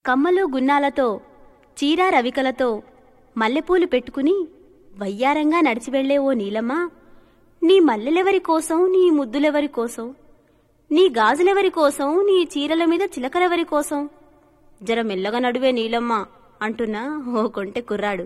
కమ్మలు గున్నాలతో చీరా రవికలతో మల్లెపూలు పెట్టుకుని వయ్యారంగా నడిచి వెళ్లే ఓ నీలమ్మ నీ మల్లెలెవరి కోసం నీ ముద్దులెవరి కోసం నీ గాజులెవరి కోసం నీ చీరల మీద చిలకలెవరి కోసం జర మెల్లగా నడువే నీలమ్మ అంటున్నా ఓ కొంటె కుర్రాడు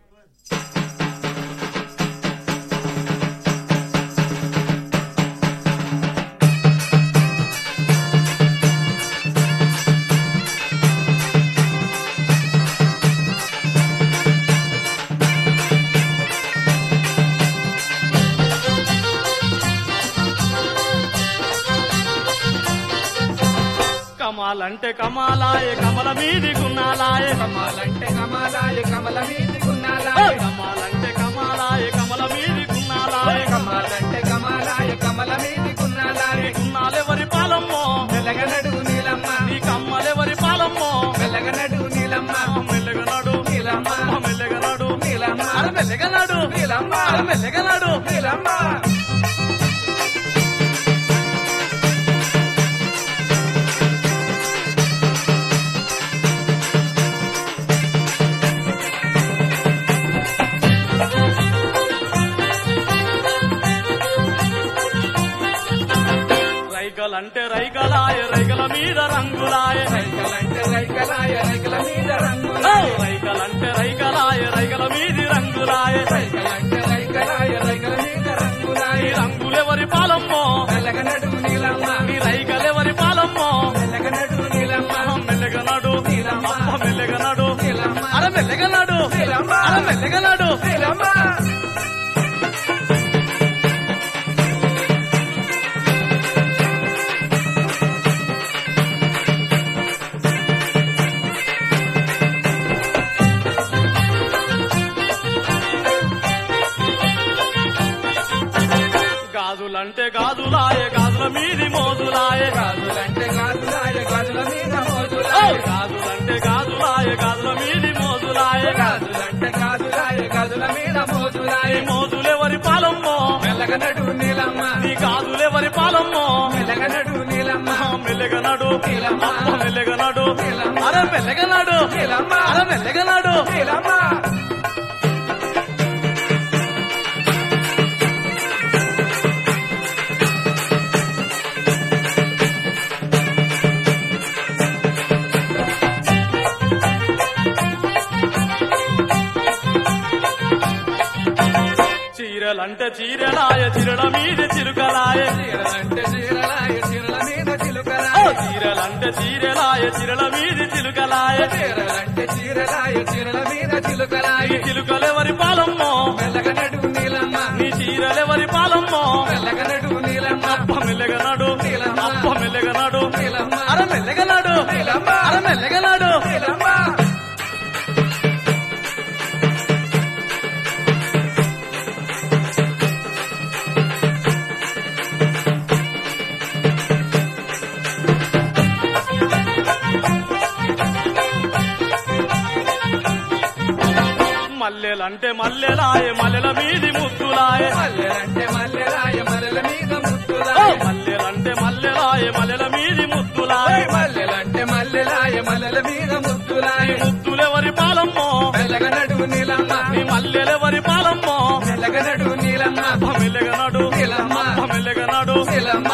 కమాలంటే కమాలాయే కమల మీది గున్నాలాయే కమాలంటే కమాలాయ కమల మీది ఓ! గున్నాలాయ కమాలంటే కమాలాయే కమల మీది గున్నాలాయే కమాలంటే కమాలాయ కమల మీది గున్నాలాయ గున్నాలెవరి పాలమ్మో వెలగనడు నీలమ్మ నీ కమ్మలెవరి పాలమ్మో వెలగనడు నీలమ్మ మెల్లగనాడు నీలమ్మ మెల్లగనాడు నీలమ్మ అరే మెల్లగనాడు నీలమ్మ అరే మెల్లగనాడు నీలమ్మ రైగలంటే రైగలాయ రైగల మీద రంగులాయ రైకలంటే రైకలాయ రైకల మీద ఓ! రంగులాయ రైగలంటే రైగలాయ రైగల మీది రంగులాయ రైకలంటే రైకలాయ రైకల మీద నీ రంగులాయ రంగులెవరి పాలమ్మో వెలగనడు నీలమ్మ నీ రైగలెవరి పాలమ్మో వెలగనడు నీలమ్మ మెల్లగనాడు నీలమ్మ అబ్బ మెల్లగనాడు నీలమ్మ అరే మెల్లగనాడు నీలమ్మ అరే మెల్లగనాడు నీలమ్మ గాజులంటే గాజులాయ గాజుల మీది మోజులాయ గాజులంటే గాజులాయ గాజుల మీద ఓ! మోజులాయ గాజులంటే గాజులాయ గాజుల మీది మోజులాయ గాజులంటే గాజులాయ గాజుల మీద మోజులాయ నీ మోజులెవరి పాలమ్మో మెల్లగనడు నీలమ్మ నీ గాజులెవరి పాలమ్మో మెల్లగనడు నీలమ్మ మెల్లగనాడు నీలమ్మ. అబ్బ మెల్లగనాడు నీలమ్మ. అరే మెల్లగనాడు నీలమ్మ అరే మెల్లగనాడు నీలమ్మ చీరలంటే చీరలాయ చిరల మీది చిలుకలాయ చీరలంటే చీరలాయ చీరల మీద ఓ! చిలుకలాయ చీరలంటే చీరలాయ చిరల మీది చిలుకలాయ చీరలంటే చీరలాయ చీరల మీద నీ చిలుకలాయ చిలుకలెవరి పాలమ్మో మెల్లగనడు నీలమ్మ నీ చీరలెవరి పాలమ్మో మెల్లగనడు నీలమ్మ అబ్బ మెల్లగనాడు నీలమ్మ. అబ్బ మెల్లగనాడు నీలమ్మ అరే మెల్లగనాడు నీలమ్మ అరే మెల్లగనాడు నీలమ్మ మల్లెలంటే మల్లెలాయ మల్లెల మీది ముద్దులాయ మల్లెలంటే మల్లెలాయ మల్లెల మీద ఓ! ముద్దులాయ మల్లెలంటే మల్లెలాయ మల్లెల మీది ముద్దులాయ మల్లెలంటే మల్లెలాయ మల్లెల మీద ముద్దులాయ ముద్దులెవరి పాలమ్మో మెల్లగనడు నీలమ్మ నీ మల్లెలెవరి పాలమ్మో మెల్లగనడు నీలమ్మ అబ్బ మెల్లగనాడు నీలమ్మ అబ్బ మెల్లగనాడు నీలమ్మ